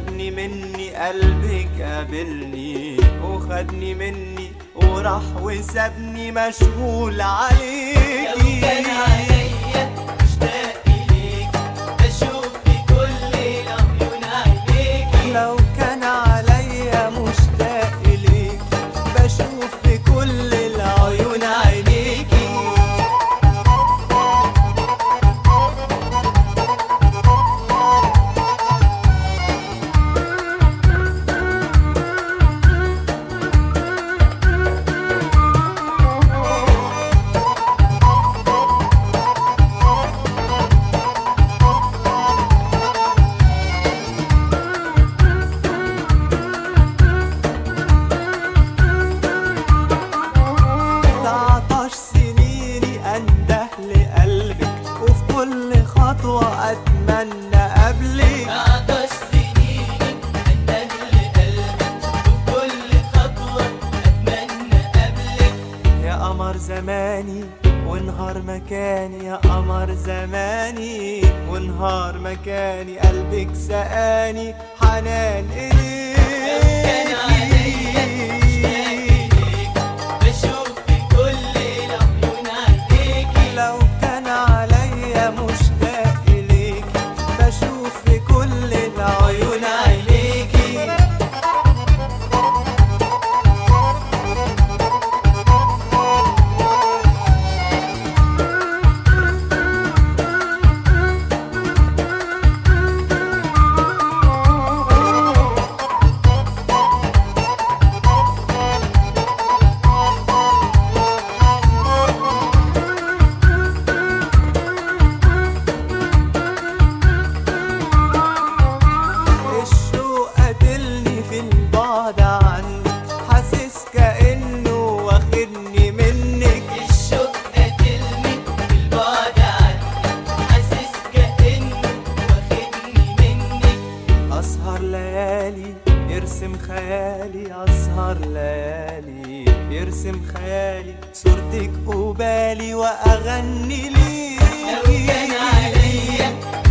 وخدني مني قلبك قابلني وخدني مني وراح وسابني مشغول عليكي كان عليا مشتاق إليك بشوف في كل العيون عينيكي لو كان عليا مشتاق ليك بشوف في كل العيون عينيكي تعطش سنيني انده لقلبك وفي كل خطوة اتمنى قبلك عطش سنيني أندم لقلبك وفي كل خطوة أتمنى قبلك يا قمر زماني ونهار مكاني يا قمر زماني ونهار مكاني قلبك سقاني حنان كان عليا مشتاق إليك إليك بشوف في كل العيون عينيكي لو كان عليا مشتاق ليك بشوف في كل العيون عينيكي الشوق قتلني في البعد عنك حاسس كأنه واخدني منك الشوق قتلني بالبعد عنك حاسس كأنه واخدني منك أسهر ليالي يرسم خيالي أسهر ليالي يرسم خيالي صورتك قبالي وأغني لو كان ليكي عليا